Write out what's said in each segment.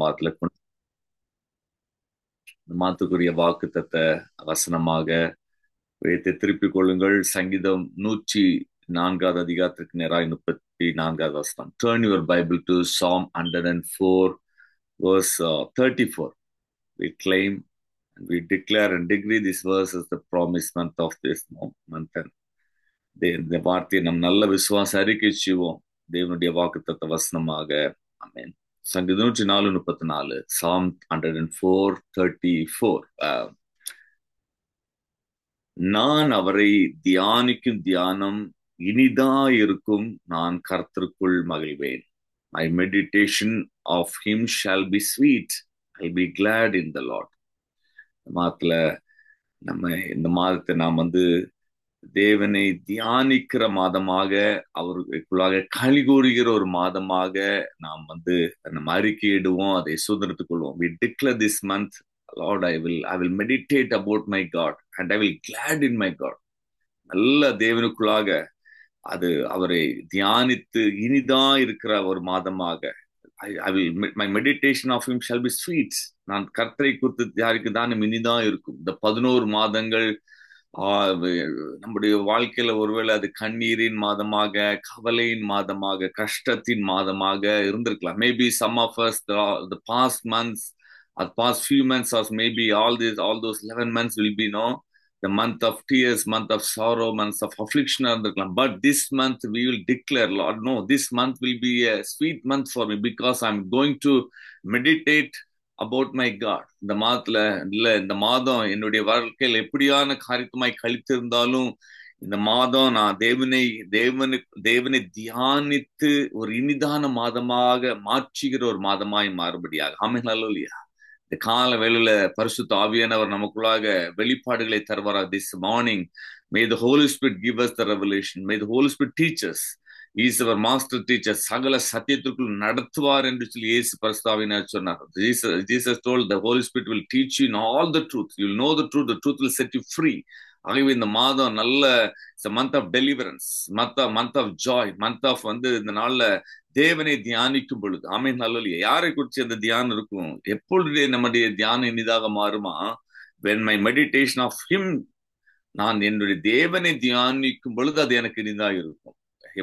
மாதத்துல கொண்டு இந்த மாத்துக்குரிய வாக்கு தத்த வசனமாக வைத்து திருப்பிக் கொள்ளுங்கள் சங்கீதம் நூற்றி நான்காவது அதிகாரத்திற்கு நேராய் முப்பத்தி நான்காவது வசனம் turn your Bible to Psalm hundred and four verse uh, 34 we claim and we declare and decree this verse as the promised month of this month and இந்த வார்த்தையை நம் நல்ல விசுவாச அறிக்கை செய்வோம் தேவனுடைய வாக்கு தத்த வசனமாக அமேன் சங்கீத நூற்றி நாலு முப்பத்தி நாலு Psalm hundred and four thirty four நான் அவரை தியானிக்கும் தியானம் இனிதா இருக்கும் நான் கர்த்தருக்குள் மகிழ்வேன் my meditation of him shall be sweet i'll be glad in the lord மாதத்துல நம்ம இந்த மாதத்தை நாம் வந்து தேவனை தியானிக்கிற மாதமாக அவருக்குள்ளாக களி கூறுகிற ஒரு மாதமாக நாம் வந்து நம்ம அறிக்கையிடுவோம் அதை சுதந்திரத்துக் கொள்வோம் we declare this month Lord I will I will meditate about my God and I will glad in my God நல்ல தேவனுக்குள்ளாக அது அவரை தியானித்து இனிதா இருக்கிற ஒரு மாதமாக I will my meditation of him shall be sweets நான் கர்த்தரை குறித்து தியானிக்கு தானம் இனிதா இருக்கும் இந்த பதினோரு மாதங்கள் நம்முடைய வாழ்க்கையில ஒருவேளை அது கண்ணீரின் மாதமாக கவலையின் மாதமாக கஷ்டத்தின் மாதமாக இருந்திருக்கலாம் maybe some of us the past months அது past few months or maybe all this all those eleven months will be no the month of tears, month of sorrow, months of affliction. But this month we will declare, Lord, no, this month will be a sweet month for me because I'm going to meditate about my God. இந்த மாதத்துல இல்ல இந்த மாதம் என்னுடைய வாழ்க்கையில் எப்படியான காரியத்துமாய் கழித்திருந்தாலும் இந்த மாதம் நான் தேவனை தேவனு தேவனை தியானித்து ஒரு இனிதான மாதமாக மாற்றுகிற ஒரு மாதமாய் மாறுபடியாக ஆமை நல்ல இல்லையா இந்த கால வேளையில பரிசுத்த ஆவியானவர் நமக்குள்ளாக வெளிப்பாடுகளை தருவாரா this morning may the Holy Spirit give us the revelation may the Holy Spirit teachers is our master teacher சகல சத்தியத்திற்குள் நடத்துவார் என்று சொல்லி இயேசு பரிசுத்தாவினர் சொன்னார் Jesus Jesus told the Holy Spirit will teach you in all the truth you know the truth the truth will set you free ஆகவே இந்த மாதம் நல்ல month of deliverance month of month of joy month of வந்து இந்த நாள்ல தேவனை தியானிக்கும் பொழுது ஆமை நல்லலையா யாரை குறிச்சு அந்த தியானம் இருக்கும் எப்பொழுது நம்முடைய தியானம் இனிதாக மாறுமா when my meditation of him நான் என்னுடைய தேவனை தியானிக்கும் பொழுது அது எனக்கு இனிதாக இருக்கும்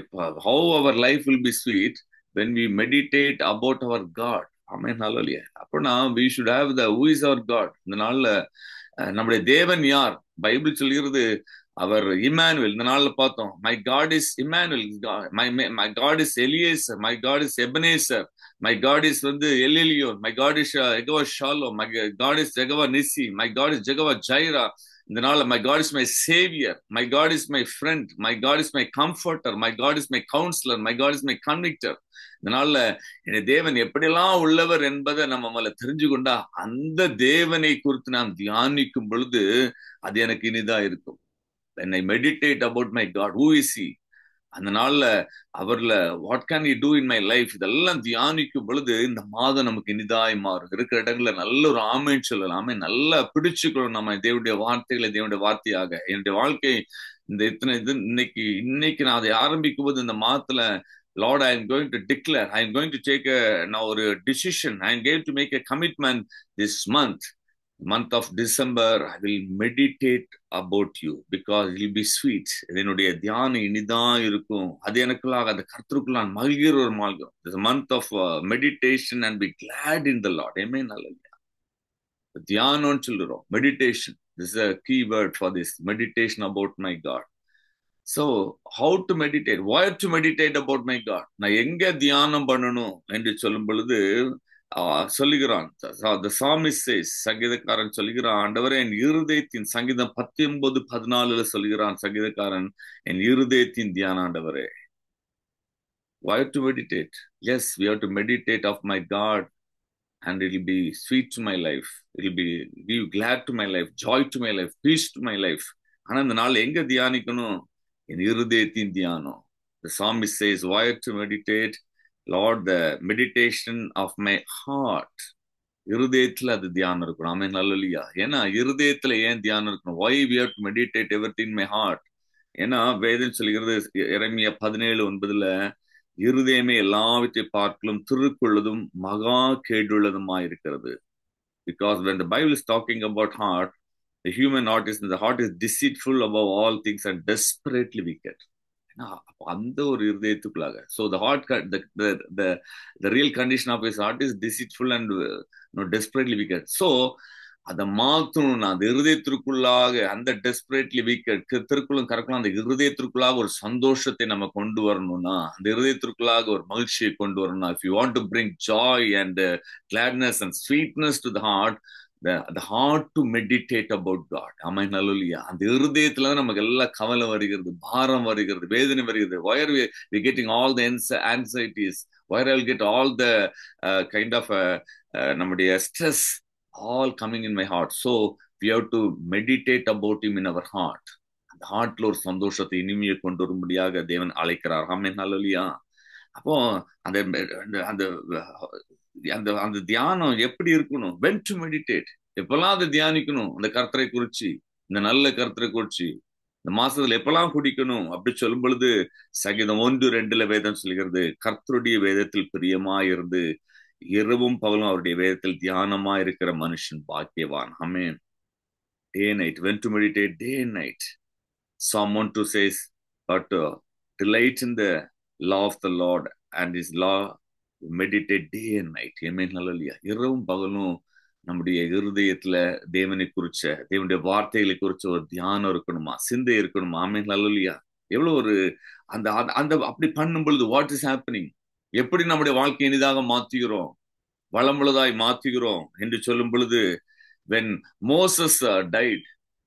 how our life will be sweet when we meditate about our God ஆமை நல்லலையா அப்படின்னா we should have the who is our God இந்த நாள்ல நம்முடைய தேவன் யார் பைபிள் சொல்கிறது அவர் இமானுவல் இந்த நாள்ல பார்த்தோம் my God is Immanuel my my God is Eliezer my God is Ebenezer my God is வந்து El Elyon my God is Jehovah Shalom my God is Jehovah Nissi my God is Jehovah Jireh இந்த நாள்ல my God is my saviour my God is my friend my God is my comforter my God is my counsellor my God is my convictor இதனால என் தேவன் எப்படியெல்லாம் உள்ளவர் என்பதை நம்ம முதல்ல தெரிஞ்சு கொண்டா அந்த தேவனை குறித்து நாம் தியானிக்கும் பொழுது அது எனக்கு இனிதா இருக்கும் when I meditate about my God, who is He? அந்த நாள்ல அவர்ல what can you do in my life இதெல்லாம் தியானிக்கும் பொழுது இந்த மாதம் நமக்கு இனிதாய் மாறும் இருக்கிற இடங்கள்ல நல்ல ஒரு ஆமைன்னு சொல்லலாம் ஆமை நல்லா பிடிச்சுக்கணும் நம்ம தேவனுடைய வார்த்தைகளை தேவனுடைய வார்த்தையாக என்னுடைய வாழ்க்கை இந்த இத்தனை இது இன்னைக்கு இன்னைக்கு நான் அதை ஆரம்பிக்கும் போது இந்த மாதத்துல Lord I am going to declare I am going to take நான் ஒரு decision I am going to make a commitment this month month of December, I will meditate about you because it will be sweet. என்னுடைய தியானம் இனிதான் இருக்கும் அது எனக்குள்ளாக அந்த கருத்திற்குள்ள நான் மகிழ்கிற ஒரு மார்க்கம் this month of uh, meditation and be glad in the Lord amen hallelujah தியானம்னு சொல்லுறோம் meditation this is a key word for this meditation about my God so how to meditate why to meditate about my God நான் எங்க தியானம் பண்ணணும் என்று சொல்லும் பொழுது சொல்லுகிறான் சங்கீதக்காரன் சொல்லுகிறான் ஆண்டவரே என் இருதயத்தின் சங்கீதம் பத்தொன்பது பதினாலுல சொல்லுகிறான் சங்கீதக்காரன் என் இருதயத்தின் தியான ஆண்டவரே why to meditate yes we have to meditate of my god and it will be sweet to my life it will be give glad to my life joy to my life peace to my life ஆனா இந்த நாள் எங்க தியானிக்கணும் என் இருதயத்தின் தியானம் the psalmist says why to meditate Lord the meditation of my heart இருதயத்துல அது தியானம் இருக்கணும் ஆமே நல்லலையா ஏன்னா இருதயத்துல ஏன் தியானம் இருக்கணும் why we have to meditate everything my heart ஏன்னா வேதம் சொல்கிறது இறமிய பதினேழு ஒன்பதுல இருதயமே எல்லாவற்றை பார்க்கலும் திருக்குள்ளதும் மகா கேடுள்ளதுமா இருக்கிறது because when the bible is talking about heart the human heart is the heart is deceitful above all things and desperately wicked அந்த ஒரு இருதயத்துக்குள்ளாக so the heart the real condition of is heart is deceitful and desperately wicked so அதை மாற்றணும்னா அந்த இருதயத்திற்குள்ளாக அந்த desperately wicked திருக்குள்ளும் கறக்கலாம் அந்த இருதயத்திற்குள்ளாக ஒரு சந்தோஷத்தை நம்ம கொண்டு வரணும்னா அந்த இருதயத்திற்குள்ளாக ஒரு மகிழ்ச்சியை கொண்டு வரணும்னா if you want to bring joy and gladness and sweetness to the heart the heart to meditate about God. Amen. Hallelujah. அந்த இருதயத்துல தான் நமக்கு எல்லாம் கவலை வருகிறது பாரம் வருகிறது வேதனை வருகிறது why are we, we getting all the anxieties why I'll get all the uh, kind of uh, uh, நம்முடைய stress all coming in my heart so we have to meditate about him in our heart அந்த ஹார்ட்ல ஒரு சந்தோஷத்தை இனிமையை கொண்டு வரும்படியாக தேவன் அழைக்கிறார் ஆமேன் ஹalleluya அப்போ அந்த அந்த அந்த அந்த தியானம் எப்படி இருக்கணும் வென் டு மெடிடேட் எப்பெல்லாம் அதை தியானிக்கணும் அந்த கர்த்தரை குறிச்சு இந்த நல்ல கர்த்தரை குறிச்சு இந்த மாசத்துல எப்பெல்லாம் குடிக்கணும் அப்படி சொல்லும் பொழுது சகிதம் ஒன்று ரெண்டுல வேதம் சொல்கிறது கர்த்தருடைய வேதத்தில் பிரியமா இருந்து இரவும் பகலும் அவருடைய வேதத்தில் தியானமா இருக்கிற மனுஷன் பாக்கியவான் அமே day night when to meditate day night Psalm one two says but delight in the law of the Lord and His law meditate day and night. Amen. Hallelujah. இரவும் பகலும் நம்முடைய இருதயத்துல தேவனை குறிச்ச தேவனுடைய வார்த்தைகளை குறிச்ச ஒரு தியானம் இருக்கணுமா சிந்தை இருக்கணுமா ஆமேன் ஹalleluya எவ்வளவு ஒரு அந்த அந்த அப்படி பண்ணும் பொழுது வாட் இஸ் ஹேப்பனிங் எப்படி நம்முடைய வாழ்க்கை இனிதாக மாத்துகிறோம் வளமுள்ளதாய் மாத்துகிறோம் என்று சொல்லும் பொழுது when Moses died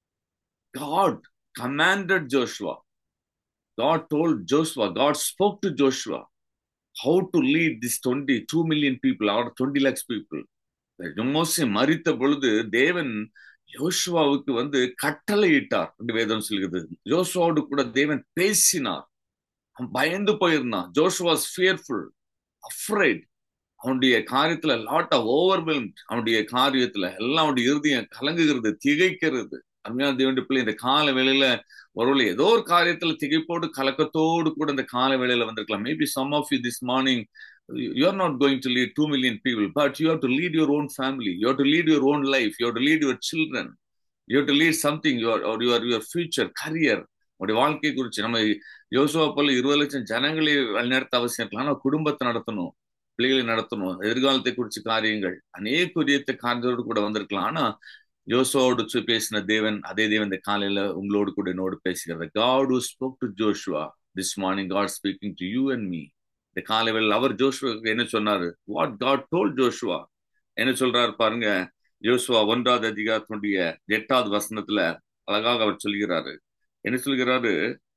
God commanded Joshua God told Joshua, God spoke to Joshua how to lead this 22 million people out of 20 lakhs people. மோசே மறித்த பொழுது தேவன் யோசுவாவுக்கு வந்து கட்டளை இட்டார் என்று வேதம் சொல்கிறது ஜோசுவாவோடு கூட தேவன் பேசினார் அவன் பயந்து போயிருந்தான் ஜோஷுவாஸ் ஃபியர்ஃபுல் அஃப்ரைட் அவனுடைய காரியத்துல லாட் ஆஃப் ஓவர்வெல்ம்ட் அவனுடைய காரியத்துல எல்லாம் அவனுடைய இறுதியம் கலங்குகிறது திகைக்கிறது அருமையான தேவனுடைய பிள்ளை இந்த கால வேளையில ஒருவேளை ஏதோ ஒரு காரியத்துல திகைப்போடு கலக்கத்தோடு கூட இந்த கால வேளையில வந்திருக்கலாம் maybe some of you this morning you are not going to lead two million people but you have to lead your own family you have to lead your own life you have to lead your children you have to lead something your your your future career உடைய வாழ்க்கை குறித்து நம்ம யோசுவா போல இருபது லட்சம் ஜனங்களை வழிநடத்த அவசியம் இருக்கலாம் ஆனால் குடும்பத்தை நடத்தணும் பிள்ளைகளை நடத்தணும் எதிர்காலத்தை குறித்து காரியங்கள் அநேக குறியத்தை காரியத்தோடு கூட வந்திருக்கலாம் ஆனா யோசுவோடு பேசின தேவன் அதே தேவன் இந்த காலையில உங்களோடு கூட என்னோடு பேசுகிறது God who spoke to Joshua this morning God speaking to you and me இந்த காலை வேளையில் அவர் ஜோஷுவாக்கு என்ன சொன்னாரு வாட் காட் டோல் ஜோஷுவா என்ன சொல்றாரு பாருங்க யோசுவா ஒன்றாவது அதிகாரத்தினுடைய எட்டாவது வசனத்துல அழகாக அவர் சொல்கிறாரு என்ன சொல்கிறாரு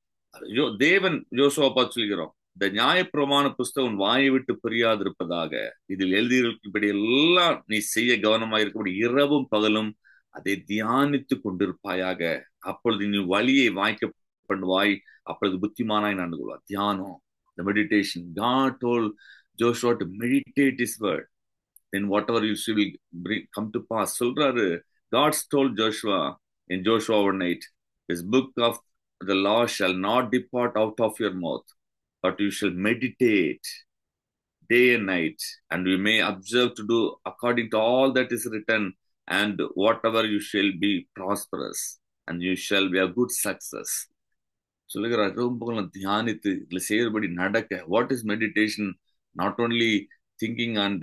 தேவன் யோசுவா பார்த்து சொல்கிறோம் இந்த நியாயப்பிரமாண புஸ்தகம் வாயை விட்டு பிரியாதிருப்பதாக இதில் எழுதியிருக்கப்படி எல்லாம் நீ செய்ய கவனமாக இருக்கபடி இரவும் பகலும் அதை தியானித்து கொண்டிருப்பாயாக அப்பொழுது நீ வழியை வாய்க்க பண்ணுவாய் அப்பொழுது புத்திமானாய் நடந்து கொள்வார் தியானம் the meditation god told joshua to meditate his word then whatever you see will bring, come to pass சொல்றாரு god's told joshua in joshua 1 8 this book of the law shall not depart out of your mouth but you shall meditate day and night and you may observe to do according to all that is written and whatever you shall be prosperous and you shall be a good success சொல்லுகிறார் ரொம்ப தியானித்து இதுல செய்யறபடி நடக்க what is meditation not only thinking and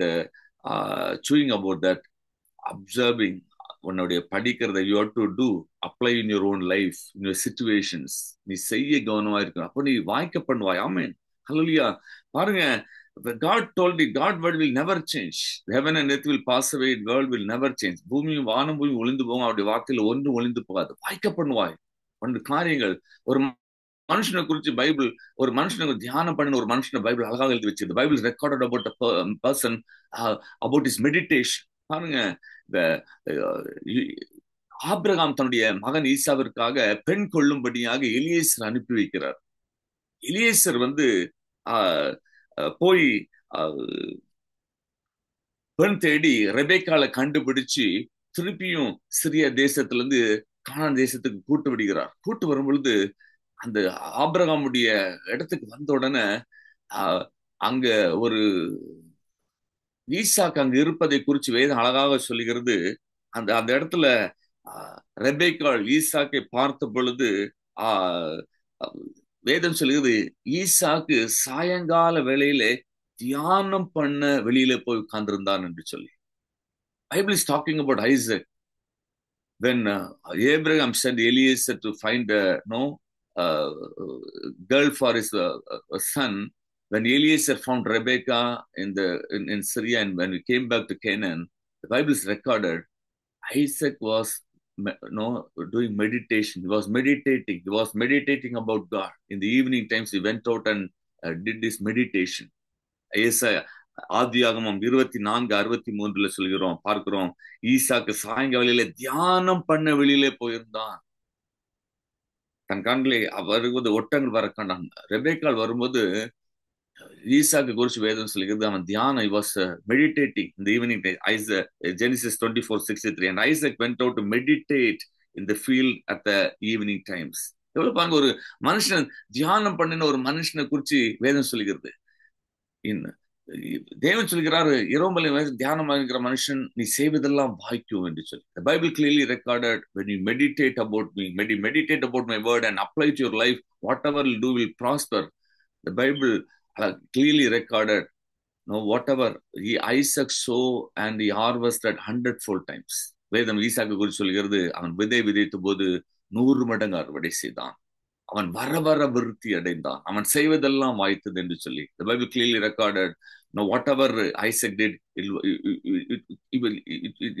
chewing about that observing உன்னுடைய படிக்கிறத you have to do apply in your own life in your situations நீ செய்ய கவனமா இருக்கணும் அப்போ நீ வாய்க்க பண்ணுவாய் ஆமேன் ஹலோலியா பாருங்க God told it, God word will never change. Heaven and earth will pass away, world will never change. பூமியும் வானம் பூமி ஒளிந்து போகும் அவருடைய வார்த்தையில ஒன்று ஒளிந்து போகாது வாய்க்க பண்ணுவாய் ஒன்று காரியங்கள் ஒரு மனுஷனை குறித்து பைபிள் ஒரு மனுஷனை தியானம் பண்ணின ஒரு மனுஷனை பைபிள் அழகாக எழுதி வச்சிருக்கு Bible recorded about person about is meditation பாருங்க இந்த ஆப்ரகாம் தன்னுடைய மகன் ஈசாவிற்காக பெண் கொள்ளும்படியாக எலியேசர் அனுப்பி வைக்கிறார் எலியேசர் வந்து போய் பெண் தேடி ரெபேக்கால கண்டுபிடிச்சு திருப்பியும் சிறிய தேசத்துல இருந்து கானான் தேசத்துக்கு கூட்டு விடுகிறார் கூட்டு வரும் பொழுது அந்த ஆபிரகாமுடைய இடத்துக்கு வந்த உடனே அங்க ஒரு ஈசாக்கு அங்க இருப்பதை குறித்து வேதம் அழகாக சொல்லுகிறது அந்த அந்த இடத்துல ரெபேக்காள் ஈசாக்கை பார்த்த பொழுது ஆஹ் வேதம் சொல்லுகிறது ஈசாக்கு சாயங்கால வேளையிலே தியானம் பண்ண வெளியில போய் உட்கார்ந்திருந்தான் என்று சொல்லி Bible is talking about Isaac when uh, Abraham sent Eliezer to find a no uh, girl for his uh, son, when Eliezer found Rebecca in the in, in Syria and when we came back to Canaan, the Bible is recorded. Isaac was no doing meditation. He was meditating. He was meditating about God. In the evening times, he went out and did this meditation. ஆதியாகமம் இருபத்தி நான்கு அறுபத்தி மூன்றுல சொல்கிறோம் பார்க்கிறோம் ஈசாக்கு சாயங்காலையில தியானம் பண்ண வெளியிலே போயிருந்தான் தன் கண்களை வருவது ஒட்டங்கள் வர கண்டான் ரெபேக்கால் வரும்போது ஈசாக்கு குறிச்சு வேதம் சொல்கிறது அவன் தியானம் வாஸ் மெடிடேட்டிங் இந்த evening is Genesis twenty four sixty three and Isaac went out to meditate in the field at the evening times எவ்வளவு பாருங்க ஒரு மனுஷன் தியானம் பண்ணின ஒரு மனுஷனை குறிச்சு வேதம் சொல்கிறது தேவன் சொல்கிறாரு இரவுமலை தியானம் இருக்கிற மனுஷன் நீ செய்வதெல்லாம் வாய்க்கும் என்று சொல்லி Bible clearly recorded when you meditate about me medi meditate about my word and apply to your life whatever will do will prosper the bible uh, clearly recorded no whatever he isaac sow and he harvested hundredfold times வேதம் ஈசாக்கு குறித்து சொல்கிறது அவன் விதை விதைத்த போது நூறு மடங்கு அறுவடை செய்தான் அவன் வர வர விருத்தி அடைந்தான் அவன் செய்வதெல்லாம் வாய்த்தது என்று சொல்லி the bible clearly recorded no whatever isaac did it, it, it,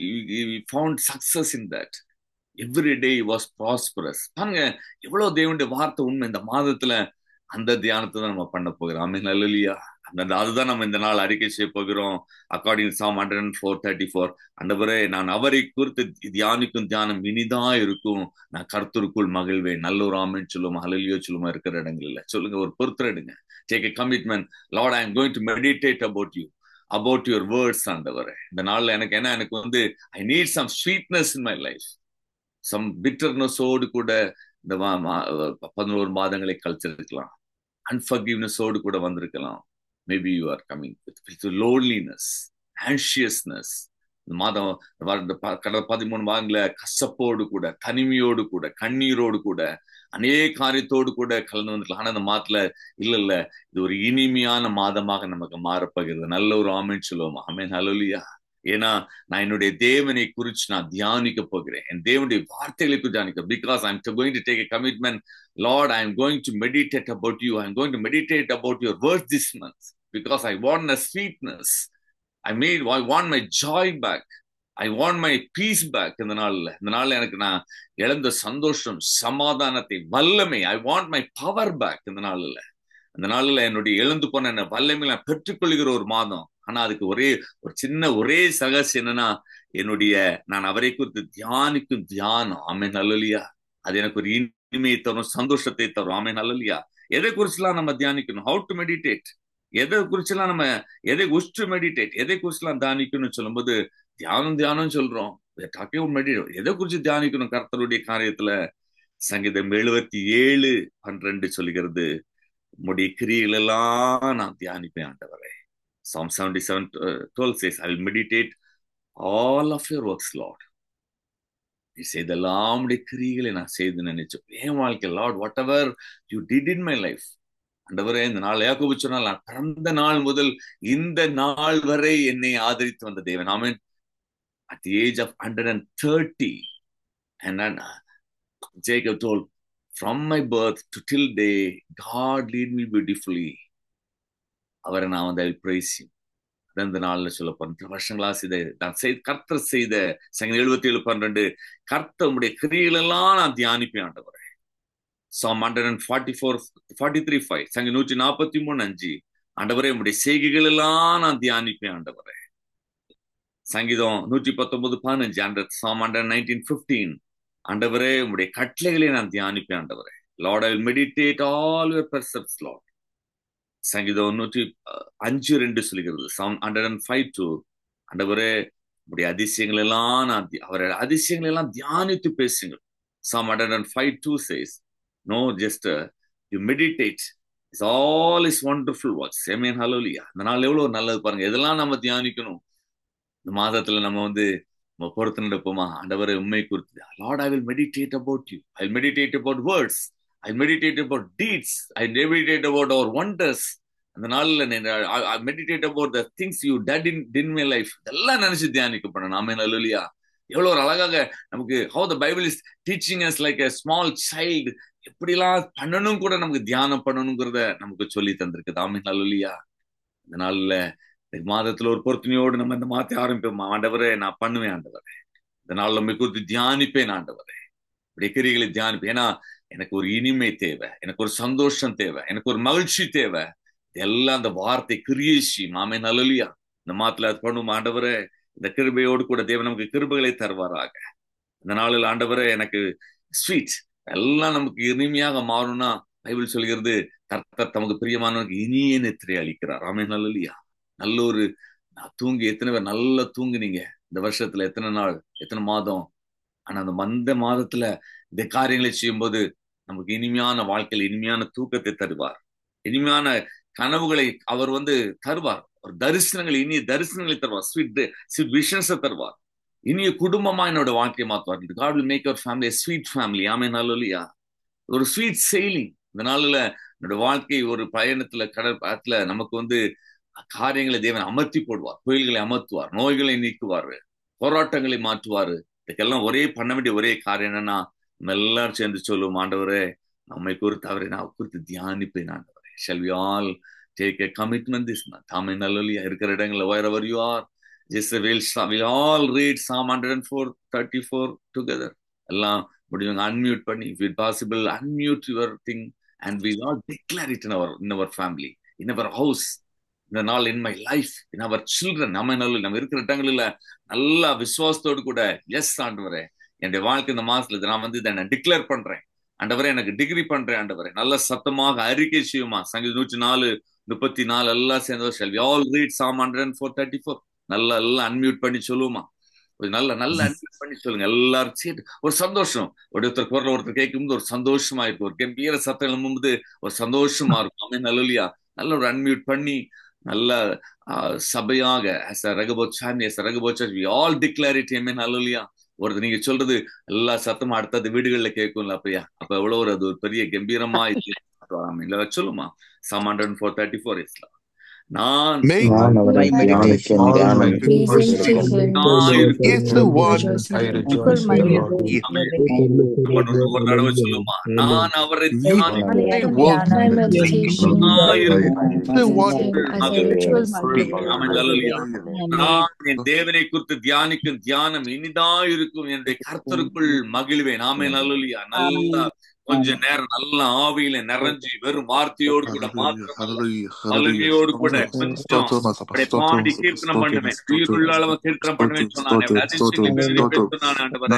he found success in that every day he was prosperous பாருங்க எவ்வளவு தேவனுடைய வார்த்தை உண்மை இந்த மாதத்துல அந்த தியானத்தை தான் நம்ம பண்ண போகிறோம் ஆமீன் அல்லலியா அந்த அதுதான் நம்ம இந்த நாள் அறிக்கை செய்ய போகிறோம் according Psalm hundred and four thirty four அண்டவரே நான் அவரை குறித்து தியானிக்கும் தியானம் இனிதான் இருக்கும் நான் கருத்துருக்குள் மகிழ்வேன் நல்லூர் ஆமின்னு சொல்லுவோம் அலலியோ சொல்லுமா இருக்கிற இடங்கள்ல சொல்லுங்க ஒரு பொறுத்திரடுங்க take a commitment Lord I am going to meditate about you about your words ஆண்டவரே இந்த நாள்ல எனக்கு என்ன எனக்கு வந்து I need some sweetness in my life some பிட்டர்னஸோடு கூட இந்த பதினோரு மாதங்களை கழிச்சிருக்கலாம் அன்ஃபர்கிவ்னஸோடு கூட வந்திருக்கலாம் maybe you are coming with loneliness anxiousness இந்த மாதம் கடந்த பதிமூணு மாதங்கள கசப்போடு கூட தனிமையோடு கூட கண்ணீரோடு கூட அநேக காரியத்தோடு கூட கலந்து வந்துக்கலாம் ஆனா இந்த மாதத்துல இல்ல இல்ல இது ஒரு இனிமையான மாதமாக நமக்கு மாறப்போகிறது நல்ல ஒரு ஆமேன்னு சொல்லுவோம் ஆமேன் ஹலோலியா ஏன்னா நான் என்னுடைய தேவனை குறித்து நான் தியானிக்க போகிறேன் என் தேவனுடைய வார்த்தைகளை குறித்து தியானிக்க because I am going to take a commitment Lord I am going to meditate about you I am going to meditate about your word this month because I want a sweetness I made I want my joy back I want my peace back இந்த நாள்ல இந்த நாள்ல எனக்கு நான் இழந்த சந்தோஷம் சமாதானத்தை வல்லமை I want my power back இந்த நாள்ல அந்த நாள்ல என்னுடைய எழுந்து போன என்ன வல்லமை நான் பெற்றுக்கொள்கிற ஒரு மாதம் ஆனா அதுக்கு ஒரே ஒரு சின்ன ஒரே சகஸ் என்னன்னா என்னுடைய நான் அவரை குறித்து தியானிக்கும் தியானம் ஆமே நல்லலியா அது எனக்கு ஒரு இனிமையை தரும் சந்தோஷத்தை தரும் ஆமே நல்லலியா எதை குறிச்சுலாம் நம்ம தியானிக்கணும் ஹவு டு மெடிடேட் எதை குறிச்செல்லாம் நம்ம எதை உஸ் டு மெடிடேட் எதை குறிச்செல்லாம் தியானிக்கணும்னு சொல்லும்போது தியானம் தியானம் சொல்றோம் மெடிடேட் எதை குறிச்சு தியானிக்கணும் கர்த்தருடைய காரியத்துல சங்கீதம் எழுபத்தி ஏழு பன்னிரண்டு சொல்லுகிறது உம்முடைய கிரிகள் எல்லாம் நான் தியானிப்பேன் ஆண்டவரே Psalm 77 uh, 12 says, I will meditate all of your works, Lord. நீ செய்தெல்லாம் உடைய கிரிகளை நான் செய்து நினைச்சோம் என் வாழ்க்கை Lord whatever you did in my life அண்டவரே இந்த நாள் யாக்கோபு சொன்னால் நான் பிறந்த நாள் முதல் இந்த நாள் வரை என்னை ஆதரித்து வந்த தேவன் ஆமீன் at the age of 130 and then uh, Jacob told from my birth to till day God lead me beautifully அவரை நான் வந்து பிரைசியும் இந்த நாள்ல சொல்ல போறேன் வருஷங்களா செய்த நான் செய்த கர்த்தர் செய்த சங்க எழுபத்தி ஏழு பன்னிரெண்டு கர்த்தர் உடைய கிரிகளெல்லாம் நான் தியானிப்பேன் ஆண்டவரே Psalm hundred and forty four forty three five சங்க நூற்றி நாற்பத்தி மூணு அஞ்சு ஆண்டவரே உடைய செய்கைகள் எல்லாம் நான் தியானிப்பேன் ஆண்டவரே சங்கீதம் நூற்றி பத்தொன்பது பதினஞ்சு hundred Psalm hundred nineteen fifteen ஆண்டவரே உடைய கட்டளைகளை நான் தியானிப்பேன் ஆண்டவரே Lord I will meditate all your precepts Lord சங்கீதம் நூற்றி அஞ்சு ரெண்டு சொல்லுகிறது seven hundred and five two அண்டவரே உடைய அதிசயங்கள் எல்லாம் நான் அவரோட அதிசயங்கள் எல்லாம் தியானித்து பேசுங்கள் Psalm hundred and five two says no just you meditate it's all is wonderful works ஏமேன் ஹலோலியா இந்த நாள் எவ்வளவு நல்லது பாருங்க இதெல்லாம் நம்ம தியானிக்கணும் இந்த மாதத்துல நம்ம வந்து நம்ம பொறுத்து நடப்போமா ஆண்டவரை உண்மை குறித்து Lord I will meditate about you I meditate about words I meditate about deeds I meditate about our wonders அந்த நாள்ல meditate about the things you did in in my life இதெல்லாம் நினைச்சு தியானிக்கப்படணும் நாமே நல்லலியா எவ்வளவு ஒரு அழகாக நமக்கு how the Bible is teaching us like a small child எப்படிலாம் பண்ணணும் கூட நமக்கு தியானம் பண்ணணுங்கிறத நமக்கு சொல்லி தந்திருக்கு தாமே நல்லலியா இந்த நாள்ல இந்த மாதத்துல ஒரு பொருத்தனையோடு நம்ம இந்த மாத்தி ஆரம்பிப்போம் ஆண்டவரே நான் பண்ணுவேன் ஆண்டவரே இந்த நாள் நம்ம குறித்து தியானிப்பேன் ஆண்டவரே இப்படி கிரிகளை தியானிப்பேன் ஏன்னா எனக்கு ஒரு இனிமை தேவை எனக்கு ஒரு சந்தோஷம் தேவை எனக்கு ஒரு மகிழ்ச்சி தேவை எல்லாம் அந்த வார்த்தை கிரியேஷி மாமே நல்லலியா இந்த மாத்துல அது பண்ணும் ஆண்டவரே இந்த கிருபையோடு கூட தேவன் நமக்கு கிருபைகளை தருவாராக இந்த நாளில் ஆண்டவரே எனக்கு ஸ்வீட் எல்லாம் நமக்கு இனிமையாக மாறும்னா பைபிள் சொல்கிறது கர்த்தர் தமக்கு பிரியமானவனுக்கு இனிய நெத்திரை அளிக்கிறார் ஆமே நல்லலியா நல்ல ஒரு தூங்கி எத்தனை பேர் நல்லா தூங்குனீங்க இந்த வருஷத்துல எத்தனை நாள் எத்தனை மாதம் ஆனா அந்த மந்த மாதத்துல இந்த காரியங்களை செய்யும்போது நமக்கு இனிமையான வாழ்க்கையில் இனிமையான தூக்கத்தை தருவார் இனிமையான கனவுகளை அவர் வந்து தருவார் ஒரு தரிசனங்கள் இனிய தரிசனங்களை தருவார் ஸ்வீட் ஸ்வீட் விஷன்ஸை தருவார் இனிய குடும்பமா என்னோட வாழ்க்கையை மாற்றுவார் God will make our family sweet family ஆமே நல்லலியா ஒரு ஸ்வீட் செயலிங் இந்த நாளில் என்னோட வாழ்க்கை ஒரு பயணத்துல கடல் பயத்துல நமக்கு வந்து காரியங்களை தேவன் அமர்த்தி போடுவார் கோயில்களை அமர்த்துவார் நோய்களை நீக்குவார் போராட்டங்களை மாற்றுவார் இதுக்கெல்லாம் ஒரே பண்ண வேண்டிய ஒரே காரியம் என்னன்னா நம்ம எல்லாரும் சேர்ந்து சொல்லுவோம் ஆண்டவரே நம்மை குறித்து அவரை நான் குறித்து தியானிப்பேன் ஆண்டவரே shall we all take a commitment this தாமே நல்லலியா இருக்கிற இடங்களில் wherever you are just will will all read Psalm hundred and four thirty four together எல்லாம் முடிஞ்சவங்க அன்மியூட் பண்ணி if it possible unmute your thing and we all declare it in our in our family in our house இந்த நாள் in my life in our children நம்ம நல்ல நம்ம இருக்கிற இடங்களில் நல்லா விசுவாசத்தோடு கூட எஸ் ஆண்டவரே என்னுடைய வாழ்க்கை இந்த மாசத்துல நான் வந்து இதை நான் டிக்ளேர் பண்றேன் ஆண்டவரே எனக்கு டிகிரி பண்றேன் ஆண்டவரே நல்ல சத்தமாக அறிக்கை செய்யுமா சங்கீத நூற்றி நாலு முப்பத்தி நாலு எல்லாம் சேர்ந்தவர் shall all read Psalm hundred and four thirty four நல்லா எல்லாம் அன்மியூட் பண்ணி சொல்லுவோமா நல்ல நல்ல அன்மியூட் பண்ணி சொல்லுங்க எல்லாரும் சேர்த்து ஒரு சந்தோஷம் ஒருத்தர் குரல் ஒருத்தர் கேட்கும்போது ஒரு சந்தோஷமா இருக்கும் ஒரு கம்பீர சத்தம் எழும்பும்போது ஒரு சந்தோஷமா இருக்கும் அமே நல்லலியா நல்ல ஒரு அன்மியூட் பண்ணி நல்ல சபையாக as a Rehoboth family as Rehoboth church we all declare it ஏமே நல்லலியா ஒரு நீங்க சொல்றது எல்லா சத்தமும் அடுத்தது வீடுகள்ல கேட்கும்ல அப்பயா அப்ப எவ்வளவு ஒரு அது ஒரு பெரிய கம்பீரமா இல்ல சொல்லுமா some hundred four thirty four இஸ்லாம் நான் ஒரு தடவை சொல்லுமா நான் அவரை நான் என் தேவனை குறித்து தியானிக்கும் தியானம் இனிதா இருக்கும் என்னுடைய கர்த்தருக்குள் மகிழ்வேன் ஆமே நல்லலியா நல்லா கொஞ்ச நேரம் நல்ல ஆவியில நிறைஞ்சு வெறும் வார்த்தையோடு கூட மாத்திரமல்லையோடு கூட கொஞ்சம் பாடி கீர்த்தனம் பண்ணுவேன் உயிருள்ள அளவு கீர்த்தனம் பண்ணுவேன் சொன்னானே